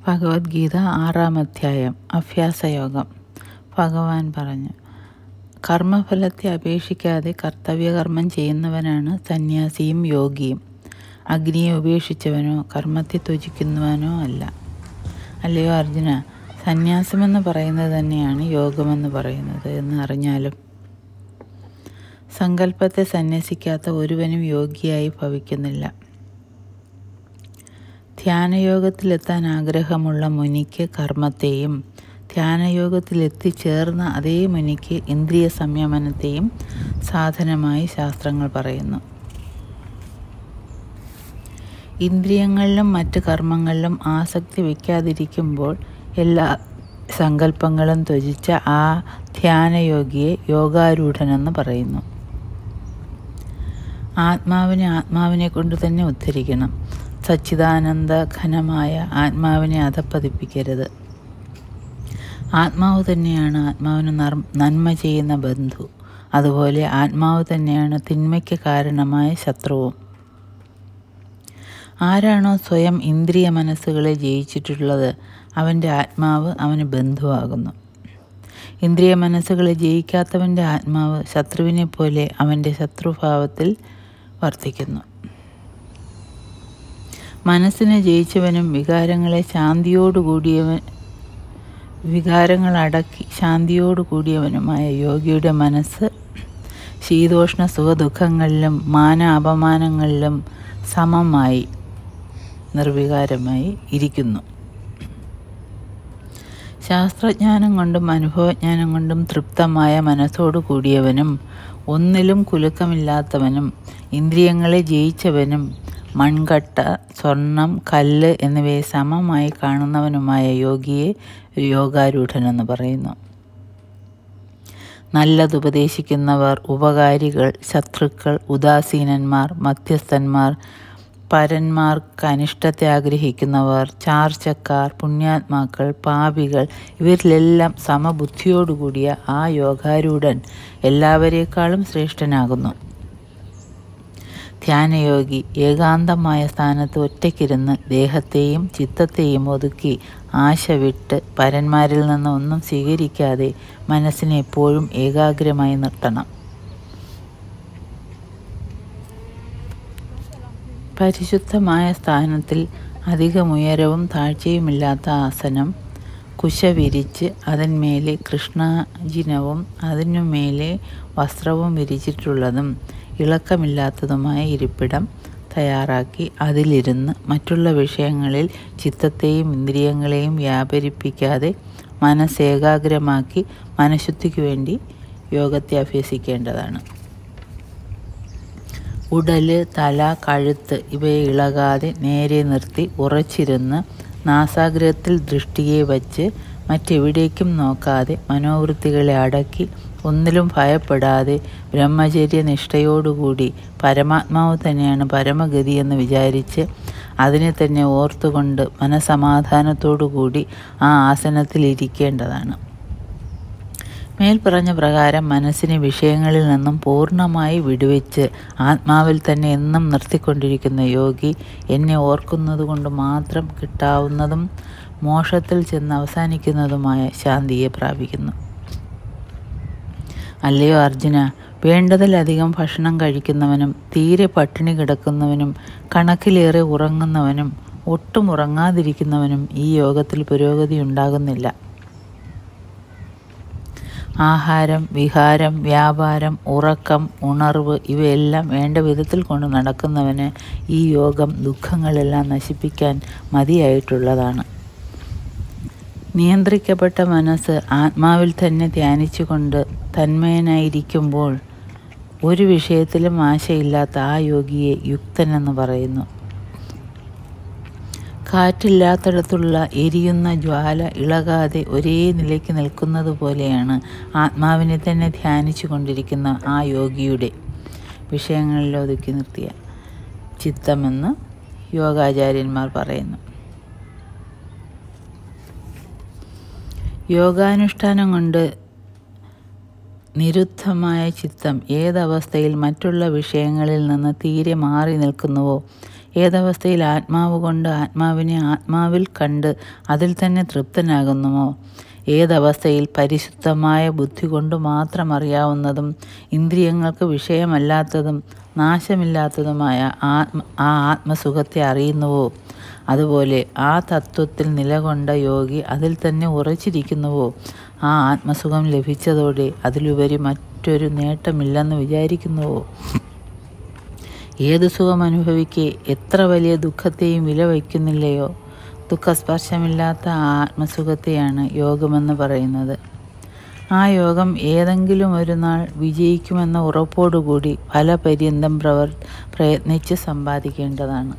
ഭഗവത്ഗീത ആറാം അധ്യായം അഭ്യാസയോഗം ഭഗവാൻ പറഞ്ഞു കർമ്മഫലത്തെ അപേക്ഷിക്കാതെ കർത്തവ്യകർമ്മം ചെയ്യുന്നവനാണ് സന്യാസിയും യോഗിയും അഗ്നിയെ ഉപേക്ഷിച്ചവനോ കർമ്മത്തെ ത്യജിക്കുന്നവനോ അല്ല അല്ലയോ അർജുന സന്യാസമെന്ന് പറയുന്നത് തന്നെയാണ് യോഗമെന്ന് പറയുന്നത് എന്ന് അറിഞ്ഞാലും സങ്കല്പത്തെ സന്യസിക്കാത്ത ഒരുവനും യോഗിയായി ഭവിക്കുന്നില്ല ധ്യാനയോഗത്തിലെത്താൻ ആഗ്രഹമുള്ള മുനിക്ക് കർമ്മത്തെയും ധ്യാനയോഗത്തിൽ എത്തിച്ചേർന്ന അതേ മുനിക്ക് ഇന്ദ്രിയ സംയമനത്തെയും സാധനമായി ശാസ്ത്രങ്ങൾ പറയുന്നു ഇന്ദ്രിയങ്ങളിലും മറ്റ് കർമ്മങ്ങളിലും ആസക്തി വയ്ക്കാതിരിക്കുമ്പോൾ എല്ലാ സങ്കല്പങ്ങളും ത്യജിച്ച ആ ധ്യാനയോഗിയെ യോഗാരൂഢനെന്ന് പറയുന്നു ആത്മാവിനെ ആത്മാവിനെ കൊണ്ട് തന്നെ ഉദ്ധരിക്കണം സച്ചിദാനന്ദ ഘനമായ ആത്മാവിനെ അധപ്പതിപ്പിക്കരുത് ആത്മാവ് തന്നെയാണ് ആത്മാവിന് നന്മ ചെയ്യുന്ന ബന്ധു അതുപോലെ ആത്മാവ് തന്നെയാണ് തിന്മയ്ക്ക് കാരണമായ ശത്രുവും ആരാണോ സ്വയം ഇന്ദ്രിയ മനസ്സുകളെ ജയിച്ചിട്ടുള്ളത് അവൻ്റെ ആത്മാവ് അവന് ബന്ധുവാകുന്നു ഇന്ദ്രിയ മനസ്സുകളെ ജയിക്കാത്തവൻ്റെ ആത്മാവ് ശത്രുവിനെ പോലെ അവൻ്റെ ശത്രുഭാവത്തിൽ വർത്തിക്കുന്നു മനസ്സിനെ ജയിച്ചവനും വികാരങ്ങളെ ശാന്തിയോടുകൂടിയവൻ വികാരങ്ങൾ അടക്കി ശാന്തിയോട് കൂടിയവനുമായ യോഗിയുടെ മനസ്സ് ശീതോഷ്ണ സുഖദുഃഖങ്ങളിലും മാന അപമാനങ്ങളിലും സമമായി നിർവികാരമായി ഇരിക്കുന്നു ശാസ്ത്രജ്ഞാനം കൊണ്ടും അനുഭവജ്ഞാനം കൊണ്ടും തൃപ്തമായ മനസ്സോടു കൂടിയവനും ഒന്നിലും കുലുക്കമില്ലാത്തവനും ഇന്ദ്രിയങ്ങളെ ജയിച്ചവനും മൺകട്ട സ്വർണം കല്ല് എന്നിവയെ സമമായി കാണുന്നവനുമായ യോഗിയെ യോഗാരൂഢനെന്ന് പറയുന്നു നല്ലതുപദേശിക്കുന്നവർ ഉപകാരികൾ ശത്രുക്കൾ ഉദാസീനന്മാർ മധ്യസ്ഥന്മാർ പരന്മാർക്ക് അനിഷ്ടത്തെ ആഗ്രഹിക്കുന്നവർ ചാർച്ചക്കാർ പുണ്യാത്മാക്കൾ പാപികൾ ഇവരിലെല്ലാം സമബുദ്ധിയോടുകൂടിയ ആ യോഗാരൂഢൻ എല്ലാവരേക്കാളും ശ്രേഷ്ഠനാകുന്നു ധ്യാനയോഗി ഏകാന്തമായ സ്ഥാനത്ത് ഒറ്റയ്ക്കിരുന്ന് ദേഹത്തെയും ചിത്തത്തെയും ഒതുക്കി ആശ വിട്ട് പരന്മാരിൽ നിന്ന് ഒന്നും സ്വീകരിക്കാതെ മനസ്സിനെ എപ്പോഴും ഏകാഗ്രമായി നിർത്തണം പരിശുദ്ധമായ സ്ഥാനത്തിൽ അധികമുയരവും താഴ്ചയുമില്ലാത്ത ആസനം കുശ വിരിച്ച് അതിന്മേലെ കൃഷ്ണാജിനവും അതിനുമേലെ വസ്ത്രവും വിരിച്ചിട്ടുള്ളതും ഇളക്കമില്ലാത്തതുമായ ഇരിപ്പിടം തയ്യാറാക്കി അതിലിരുന്ന് മറ്റുള്ള വിഷയങ്ങളിൽ ചിത്തത്തെയും ഇന്ദ്രിയങ്ങളെയും വ്യാപരിപ്പിക്കാതെ മനസ്സേകാഗ്രമാക്കി മനഃശുദ്ധിക്ക് വേണ്ടി യോഗത്തെ അഭ്യസിക്കേണ്ടതാണ് ഉടല് തല കഴുത്ത് ഇവയെ ഇളകാതെ നേരെ നിർത്തി ഉറച്ചിരുന്ന് നാസാഗ്രഹത്തിൽ ദൃഷ്ടിയെ വച്ച് മറ്റെവിടേക്കും നോക്കാതെ മനോവൃത്തികളെ അടക്കി ഒന്നിലും ഭയപ്പെടാതെ ബ്രഹ്മചര്യ നിഷ്ഠയോടുകൂടി പരമാത്മാവ് തന്നെയാണ് പരമഗതി എന്ന് വിചാരിച്ച് അതിനെ തന്നെ ഓർത്തുകൊണ്ട് മനസമാധാനത്തോടുകൂടി ആ ആസനത്തിൽ ഇരിക്കേണ്ടതാണ് മേൽപ്പറഞ്ഞ പ്രകാരം മനസ്സിനെ വിഷയങ്ങളിൽ നിന്നും പൂർണ്ണമായി വിടുവിച്ച് ആത്മാവിൽ തന്നെ എന്നും നിർത്തിക്കൊണ്ടിരിക്കുന്ന യോഗി എന്നെ ഓർക്കുന്നത് കൊണ്ട് മാത്രം കിട്ടാവുന്നതും മോക്ഷത്തിൽ ചെന്ന് അവസാനിക്കുന്നതുമായ ശാന്തിയെ പ്രാപിക്കുന്നു അല്ലയോ അർജുന വേണ്ടതിലധികം ഭക്ഷണം കഴിക്കുന്നവനും തീരെ പട്ടിണി കിടക്കുന്നവനും കണക്കിലേറെ ഉറങ്ങുന്നവനും ഒട്ടും ഉറങ്ങാതിരിക്കുന്നവനും ഈ യോഗത്തിൽ പുരോഗതി ഉണ്ടാകുന്നില്ല ആഹാരം വിഹാരം വ്യാപാരം ഉറക്കം ഉണർവ് ഇവയെല്ലാം വേണ്ട വിധത്തിൽ കൊണ്ട് നടക്കുന്നവന് ഈ യോഗം ദുഃഖങ്ങളെല്ലാം നശിപ്പിക്കാൻ മതിയായിട്ടുള്ളതാണ് നിയന്ത്രിക്കപ്പെട്ട മനസ്സ് ആത്മാവിൽ തന്നെ ധ്യാനിച്ചുകൊണ്ട് തന്മയനായിരിക്കുമ്പോൾ ഒരു വിഷയത്തിലും ആശയില്ലാത്ത ആ യോഗിയെ യുക്തനെന്ന് പറയുന്നു കാറ്റില്ലാത്തിടത്തുള്ള എരിയുന്ന ജ്വാല ഇളകാതെ ഒരേ നിലയ്ക്ക് നിൽക്കുന്നത് പോലെയാണ് ആത്മാവിനെ തന്നെ ധ്യാനിച്ചു കൊണ്ടിരിക്കുന്ന ആ യോഗിയുടെ വിഷയങ്ങളിൽ ഒതുക്കി നിർത്തിയ ചിത്തമെന്ന് യോഗാചാര്യന്മാർ പറയുന്നു യോഗാനുഷ്ഠാനം കൊണ്ട് നിരുദ്ധമായ ചിത്തം ഏതവസ്ഥയിൽ മറ്റുള്ള വിഷയങ്ങളിൽ നിന്ന് തീരെ മാറി നിൽക്കുന്നുവോ ഏതവസ്ഥയിൽ ആത്മാവ് കൊണ്ട് ആത്മാവിനെ ആത്മാവിൽ കണ്ട് അതിൽ തന്നെ തൃപ്തനാകുന്നുമോ ഏതവസ്ഥയിൽ പരിശുദ്ധമായ ബുദ്ധി കൊണ്ട് മാത്രം അറിയാവുന്നതും ഇന്ദ്രിയങ്ങൾക്ക് വിഷയമല്ലാത്തതും നാശമില്ലാത്തതുമായ ആത്മ ആ ആത്മസുഖത്തെ അറിയുന്നുവോ അതുപോലെ ആ തത്വത്തിൽ നിലകൊണ്ട യോഗി അതിൽ തന്നെ ഉറച്ചിരിക്കുന്നുവോ ആ ആത്മസുഖം ലഭിച്ചതോടെ അതിലുപരി മറ്റൊരു നേട്ടമില്ലെന്ന് വിചാരിക്കുന്നുവോ ഏത് സുഖം അനുഭവിക്കെ എത്ര വലിയ ദുഃഖത്തെയും വില വയ്ക്കുന്നില്ലയോ ദുഃഖസ്പർശമില്ലാത്ത ആ ആത്മസുഖത്തെയാണ് യോഗമെന്ന് പറയുന്നത് ആ യോഗം ഏതെങ്കിലും ഒരു നാൾ വിജയിക്കുമെന്ന ഉറപ്പോടുകൂടി ഫലപര്യന്തം പ്രവർ പ്രയത്നിച്ച് സമ്പാദിക്കേണ്ടതാണ്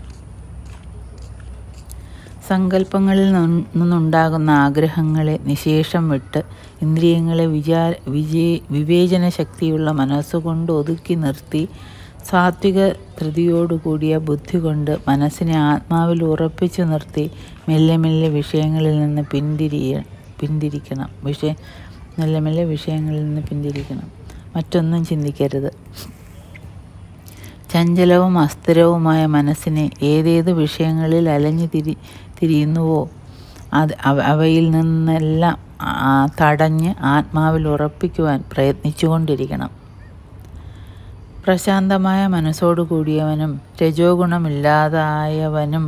സങ്കല്പങ്ങളിൽ നിന്നുണ്ടാകുന്ന ആഗ്രഹങ്ങളെ നിശേഷം വിട്ട് ഇന്ദ്രിയങ്ങളെ വിചാ വിജയ വിവേചന ശക്തിയുള്ള മനസ്സുകൊണ്ട് ഒതുക്കി നിർത്തി സാത്വിക ധൃതിയോടുകൂടിയ ബുദ്ധി കൊണ്ട് മനസ്സിനെ ആത്മാവിൽ ഉറപ്പിച്ചു നിർത്തി മെല്ലെ മെല്ലെ വിഷയങ്ങളിൽ നിന്ന് പിന്തിരിയ പിന്തിരിക്കണം വിഷയ മെല്ലെ മെല്ലെ വിഷയങ്ങളിൽ നിന്ന് പിന്തിരിക്കണം മറ്റൊന്നും ചിന്തിക്കരുത് ചഞ്ചലവും അസ്ഥിരവുമായ മനസ്സിനെ ഏതേത് വിഷയങ്ങളിൽ അലഞ്ഞു തിരി തിരിയുന്നുവോ അത് അവയിൽ നിന്നെല്ലാം തടഞ്ഞ് ആത്മാവിൽ ഉറപ്പിക്കുവാൻ പ്രയത്നിച്ചുകൊണ്ടിരിക്കണം പ്രശാന്തമായ മനസ്സോടു കൂടിയവനും രജോഗുണമില്ലാതായവനും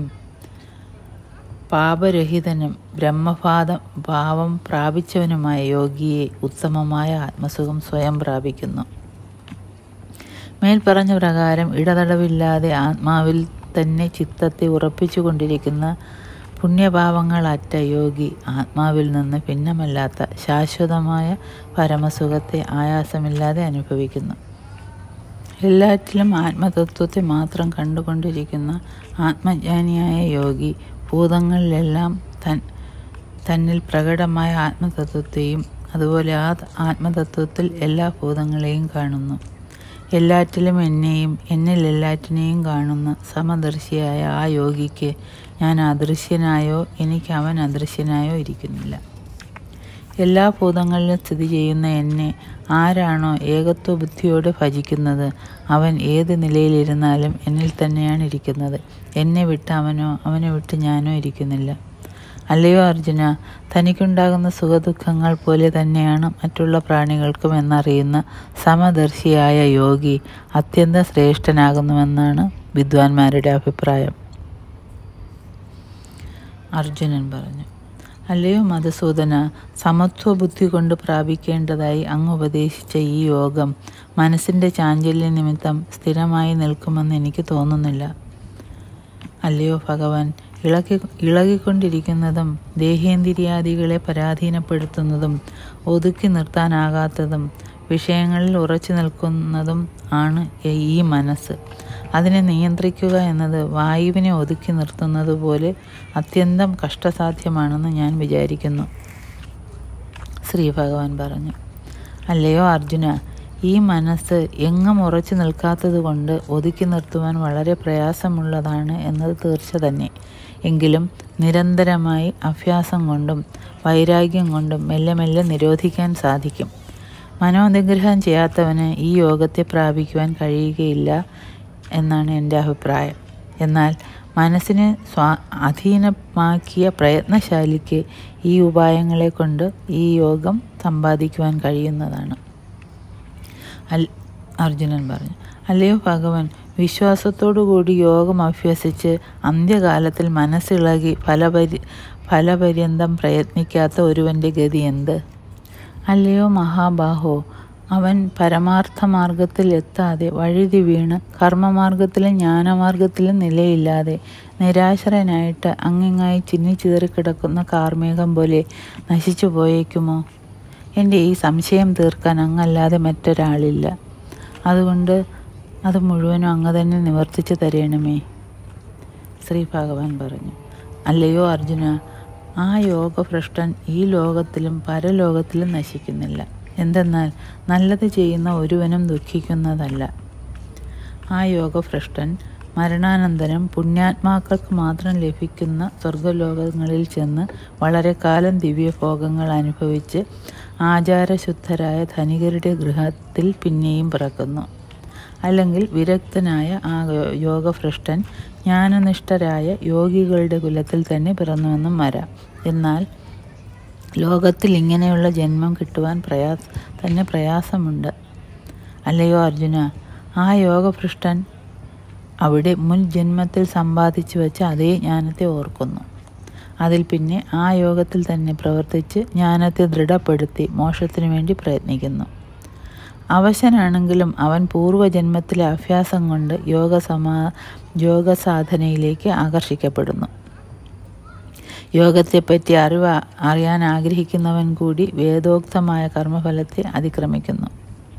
പാപരഹിതനും ബ്രഹ്മപാദ ഭാവം പ്രാപിച്ചവനുമായ യോഗിയെ ഉത്തമമായ ആത്മസുഖം സ്വയം പ്രാപിക്കുന്നു മേൽപ്പറഞ്ഞ പ്രകാരം ഇടതടവില്ലാതെ ആത്മാവിൽ തന്നെ ചിത്തത്തെ ഉറപ്പിച്ചു കൊണ്ടിരിക്കുന്ന പുണ്യഭാവങ്ങളറ്റ യോഗി ആത്മാവിൽ നിന്ന് ഭിന്നമല്ലാത്ത ശാശ്വതമായ പരമസുഖത്തെ ആയാസമില്ലാതെ അനുഭവിക്കുന്നു എല്ലാറ്റിലും ആത്മതത്വത്തെ മാത്രം കണ്ടുകൊണ്ടിരിക്കുന്ന ആത്മജ്ഞാനിയായ യോഗി ഭൂതങ്ങളിലെല്ലാം തൻ തന്നിൽ പ്രകടമായ ആത്മതത്വത്തെയും അതുപോലെ ആ ആത്മതത്വത്തിൽ എല്ലാ ഭൂതങ്ങളെയും കാണുന്നു എല്ലാറ്റിലും എന്നെയും എന്നിൽ എല്ലാറ്റിനെയും കാണുന്ന സമദർശിയായ ആ യോഗിക്ക് ഞാൻ അദൃശ്യനായോ എനിക്ക് അവൻ അദൃശ്യനായോ ഇരിക്കുന്നില്ല എല്ലാ ഭൂതങ്ങളിലും സ്ഥിതി ചെയ്യുന്ന എന്നെ ആരാണോ ഏകത്വ ബുദ്ധിയോടെ ഭജിക്കുന്നത് അവൻ ഏത് നിലയിലിരുന്നാലും എന്നിൽ തന്നെയാണ് ഇരിക്കുന്നത് എന്നെ വിട്ട് അവനോ അവനെ വിട്ട് ഞാനോ ഇരിക്കുന്നില്ല അല്ലയോ അർജുന തനിക്കുണ്ടാകുന്ന സുഖദുഃഖങ്ങൾ പോലെ തന്നെയാണ് മറ്റുള്ള പ്രാണികൾക്കും എന്നറിയുന്ന സമദർശിയായ യോഗി അത്യന്തം ശ്രേഷ്ഠനാകുന്നുവെന്നാണ് വിദ്വാൻമാരുടെ അഭിപ്രായം അർജുനൻ പറഞ്ഞു അല്ലയോ മധുസൂദന സമത്വ ബുദ്ധി കൊണ്ട് പ്രാപിക്കേണ്ടതായി അങ്ങ് ഉപദേശിച്ച ഈ യോഗം മനസ്സിൻ്റെ ചാഞ്ചല്യ നിമിത്തം സ്ഥിരമായി നിൽക്കുമെന്ന് എനിക്ക് തോന്നുന്നില്ല അല്ലയോ ഭഗവാൻ ഇളകി ഇളകിക്കൊണ്ടിരിക്കുന്നതും ദേഹേന്ദ്രിയാദികളെ പരാധീനപ്പെടുത്തുന്നതും ഒതുക്കി നിർത്താനാകാത്തതും വിഷയങ്ങളിൽ ഉറച്ചു നിൽക്കുന്നതും ആണ് ഈ മനസ്സ് അതിനെ നിയന്ത്രിക്കുക എന്നത് വായുവിനെ ഒതുക്കി നിർത്തുന്നത് പോലെ അത്യന്തം കഷ്ടസാധ്യമാണെന്ന് ഞാൻ വിചാരിക്കുന്നു ശ്രീ ഭഗവാൻ പറഞ്ഞു അല്ലയോ അർജുന ഈ മനസ്സ് എങ്ങും ഉറച്ചു നിൽക്കാത്തത് കൊണ്ട് ഒതുക്കി നിർത്തുവാൻ വളരെ പ്രയാസമുള്ളതാണ് എന്നത് തീർച്ച തന്നെ എങ്കിലും നിരന്തരമായി അഭ്യാസം കൊണ്ടും വൈരാഗ്യം കൊണ്ടും മെല്ലെ മെല്ലെ നിരോധിക്കാൻ സാധിക്കും മനോനിഗ്രഹം ചെയ്യാത്തവന് ഈ യോഗത്തെ പ്രാപിക്കുവാൻ കഴിയുകയില്ല എന്നാണ് എൻ്റെ അഭിപ്രായം എന്നാൽ മനസ്സിനെ സ്വാ അധീനമാക്കിയ പ്രയത്നശാലിക്ക് ഈ ഉപായങ്ങളെ കൊണ്ട് ഈ യോഗം സമ്പാദിക്കുവാൻ കഴിയുന്നതാണ് അൽ അർജുനൻ പറഞ്ഞു അല്ലയോ ഭഗവൻ വിശ്വാസത്തോടുകൂടി യോഗം അഭ്യസിച്ച് അന്ത്യകാലത്തിൽ മനസ്സിളകി ഫലപരി ഫലപര്യന്തം പ്രയത്നിക്കാത്ത ഒരുവൻ്റെ ഗതി എന്ത് അല്ലയോ മഹാബാഹോ അവൻ പരമാർത്ഥ മാർഗത്തിൽ എത്താതെ വഴുതി വീണ് കർമ്മമാർഗത്തിലും ജ്ഞാനമാർഗത്തിലും നിലയില്ലാതെ നിരാശരനായിട്ട് അങ്ങിങ്ങായി ചിന്നിച്ചിതറിക്കിടക്കുന്ന കാർമേഘം പോലെ നശിച്ചു പോയേക്കുമോ എൻ്റെ ഈ സംശയം തീർക്കാൻ അങ്ങല്ലാതെ മറ്റൊരാളില്ല അതുകൊണ്ട് അത് മുഴുവനും അങ്ങ് തന്നെ നിവർത്തിച്ചു തരണമേ ശ്രീ ഭഗവാൻ പറഞ്ഞു അല്ലയോ അർജുന ആ യോഗഭ്രഷ്ടൻ ഈ ലോകത്തിലും പരലോകത്തിലും നശിക്കുന്നില്ല എന്തെന്നാൽ നല്ലത് ചെയ്യുന്ന ഒരുവനും ദുഃഖിക്കുന്നതല്ല ആ യോഗഭ്രഷ്ടൻ മരണാനന്തരം പുണ്യാത്മാക്കൾക്ക് മാത്രം ലഭിക്കുന്ന സ്വർഗലോകങ്ങളിൽ ചെന്ന് വളരെ കാലം ദിവ്യഭോഗങ്ങൾ അനുഭവിച്ച് ആചാരശുദ്ധരായ ധനികരുടെ ഗൃഹത്തിൽ പിന്നെയും പിറക്കുന്നു അല്ലെങ്കിൽ വിരക്തനായ ആ യോഗഭ്രഷ്ടൻ ജ്ഞാനനിഷ്ഠരായ യോഗികളുടെ കുലത്തിൽ തന്നെ പിറന്നുവെന്നും വരാം എന്നാൽ ലോകത്തിൽ ഇങ്ങനെയുള്ള ജന്മം കിട്ടുവാൻ പ്രയാസ തന്നെ പ്രയാസമുണ്ട് അല്ലയോ അർജുന ആ യോഗപൃഷ്ടൻ അവിടെ മുൻ ജന്മത്തിൽ സമ്പാദിച്ചു വെച്ച അതേ ജ്ഞാനത്തെ ഓർക്കുന്നു അതിൽ പിന്നെ ആ യോഗത്തിൽ തന്നെ പ്രവർത്തിച്ച് ജ്ഞാനത്തെ ദൃഢപ്പെടുത്തി മോക്ഷത്തിനു വേണ്ടി പ്രയത്നിക്കുന്നു അവശനാണെങ്കിലും അവൻ പൂർവ്വജന്മത്തിലെ അഭ്യാസം കൊണ്ട് യോഗസമാ യോഗസാധനയിലേക്ക് ആകർഷിക്കപ്പെടുന്നു യോഗത്തെപ്പറ്റി അറിവ് അറിയാൻ ആഗ്രഹിക്കുന്നവൻ കൂടി വേദോക്തമായ കർമ്മഫലത്തെ അതിക്രമിക്കുന്നു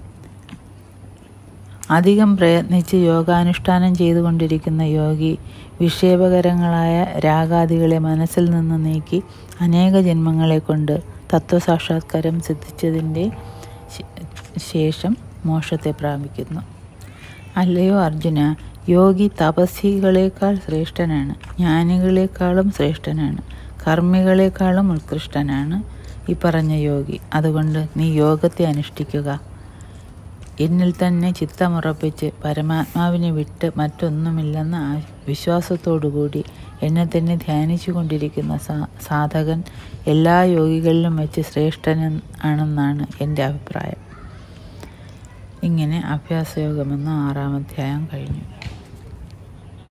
അധികം പ്രയത്നിച്ച് യോഗാനുഷ്ഠാനം ചെയ്തുകൊണ്ടിരിക്കുന്ന യോഗി വിക്ഷേപകരങ്ങളായ രാഗാദികളെ മനസ്സിൽ നിന്ന് നീക്കി അനേക ജന്മങ്ങളെ കൊണ്ട് തത്വസാക്ഷാത്കാരം സിദ്ധിച്ചതിൻ്റെ ശേഷം മോക്ഷത്തെ പ്രാപിക്കുന്നു അല്ലയോ അർജുന യോഗി തപസ്സികളേക്കാൾ ശ്രേഷ്ഠനാണ് ജ്ഞാനികളെക്കാളും ശ്രേഷ്ഠനാണ് കർമ്മികളെക്കാളും ഉത്കൃഷ്ടനാണ് ഈ പറഞ്ഞ യോഗി അതുകൊണ്ട് നീ യോഗത്തെ അനുഷ്ഠിക്കുക എന്നിൽ തന്നെ ചിത്തമുറപ്പിച്ച് പരമാത്മാവിനെ വിട്ട് മറ്റൊന്നുമില്ലെന്ന ആ വിശ്വാസത്തോടുകൂടി എന്നെ തന്നെ ധ്യാനിച്ചു കൊണ്ടിരിക്കുന്ന സാ സാധകൻ എല്ലാ യോഗികളിലും വെച്ച് ശ്രേഷ്ഠൻ ആണെന്നാണ് എൻ്റെ അഭിപ്രായം ഇങ്ങനെ അഭ്യാസയോഗമെന്ന ആറാം അധ്യായം കഴിഞ്ഞു